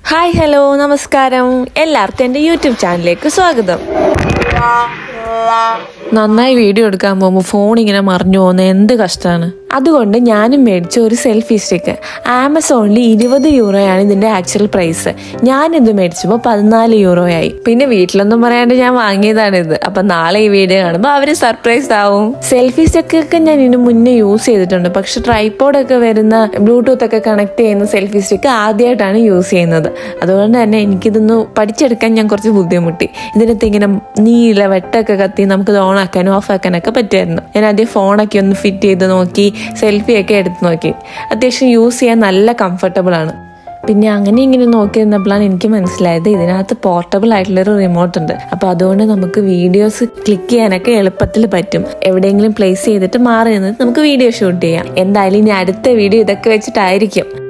hi hello നമസ്കാരം എല്ലാവർക്കും എൻ്റെ യൂട്യൂബ് ചാനലിലേക്ക് സ്വാഗതം നന്നായി വീഡിയോ എടുക്കാൻ പോകുമ്പോൾ ഫോൺ ഇങ്ങനെ മറിഞ്ഞു പോകുന്ന എന്ത് കഷ്ടമാണ് അതുകൊണ്ട് ഞാനും മേടിച്ച ഒരു സെൽഫി സ്റ്റിക്ക് ആമസോണിൽ ഇരുപത് യൂറോയാണ് ഇതിന്റെ ആക്ച്വൽ പ്രൈസ് ഞാനിത് മേടിച്ചപ്പോൾ പതിനാല് യൂറോയായി പിന്നെ വീട്ടിലൊന്നും പറയാണ്ട് ഞാൻ വാങ്ങിയതാണിത് അപ്പൊ നാളെ ഈ വീഡിയോ കാണുമ്പോൾ അവര് സർപ്രൈസ് ആവും സെൽഫി സ്റ്റിക്കൊക്കെ ഞാൻ ഇതിന് മുന്നേ യൂസ് ചെയ്തിട്ടുണ്ട് പക്ഷെ ട്രൈപ്പോഡൊക്കെ വരുന്ന ബ്ലൂടൂത്ത് ഒക്കെ കണക്ട് ചെയ്യുന്ന സെൽഫി സ്റ്റിക്ക് ആദ്യമായിട്ടാണ് യൂസ് ചെയ്യുന്നത് അതുകൊണ്ട് തന്നെ എനിക്കിതൊന്ന് പഠിച്ചെടുക്കാൻ ഞാൻ കുറച്ച് ബുദ്ധിമുട്ടി ഇതിനകത്ത് ഇങ്ങനെ നീല വെട്ടൊക്കെ കത്തി നമുക്കിത് ഓൺ ആക്കാനും ഓഫ് ആക്കാനൊക്കെ പറ്റുമായിരുന്നു ഞാൻ ആദ്യം ഫോണൊക്കെ ഒന്ന് ഫിറ്റ് ചെയ്ത് നോക്കി സെൽഫി ഒക്കെ എടുത്ത് നോക്കി അത്യാവശ്യം യൂസ് ചെയ്യാൻ നല്ല കംഫർട്ടബിൾ ആണ് പിന്നെ അങ്ങനെ ഇങ്ങനെ നോക്കി നിന്നപ്പോഴാണ് എനിക്ക് മനസ്സിലായത് ഇതിനകത്ത് പോർട്ടബിൾ ആയിട്ടുള്ളൊരു റിമോട്ട് ഉണ്ട് അപ്പോൾ അതുകൊണ്ട് നമുക്ക് വീഡിയോസ് ക്ലിക്ക് ചെയ്യാനൊക്കെ എളുപ്പത്തിൽ പറ്റും എവിടെയെങ്കിലും പ്ലേസ് ചെയ്തിട്ട് മാറി നിന്നിട്ട് നമുക്ക് വീഡിയോ ഷൂട്ട് ചെയ്യാം എന്തായാലും ഇനി അടുത്ത വീഡിയോ ഇതൊക്കെ വെച്ചിട്ടായിരിക്കും